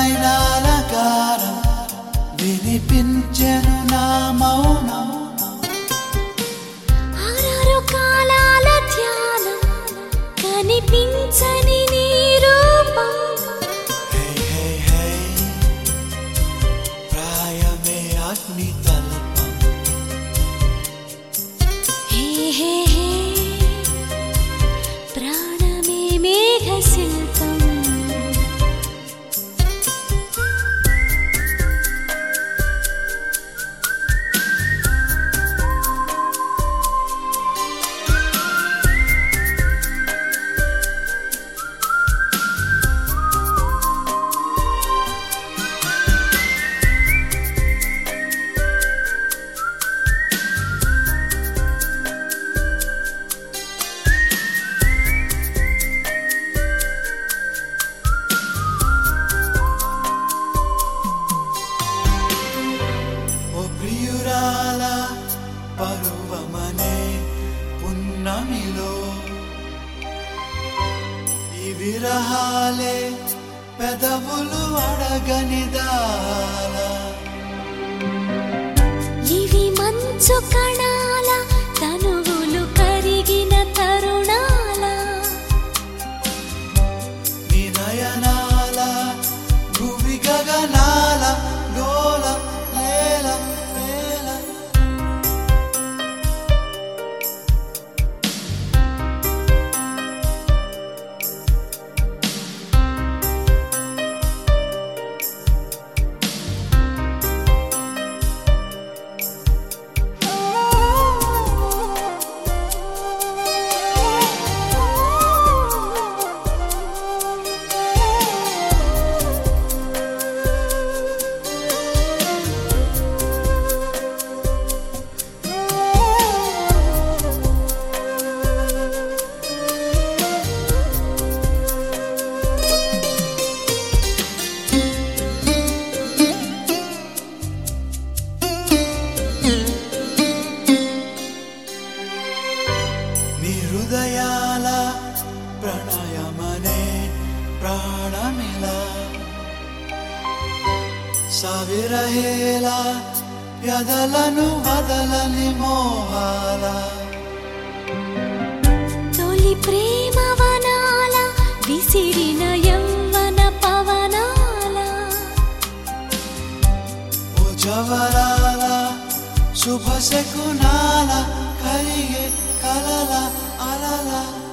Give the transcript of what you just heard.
నయనాల గారం వినిపించెను నా మౌనం ఆరారు కాలాల ధ్యానం కనిపించని నీ రూపం హే హే హే ప్రాయమే అగ్ని తల్పం హే హే హే ప్రాణమే మేఘ శిల్పం ఓ ప్రియురాల పరువమనే పున్నమిలో ఈ విరహాలే పెదవులు అడగనిదాల ఇవి మంచు కణాల తనువులు కరిగిన తరుణాల నీ నయనాల భువి గగనాల డోల లేల వేల నీ హృదయాల ప్రణయమనే ప్రాణమిలా సవిరహేల యదలను వదలని మోహాల తొలి ప్రేమ వనాల విసిరిన యవ్వన పవనాల ఓ జవరాల శుభ శకునాల కలిగే కలల అలల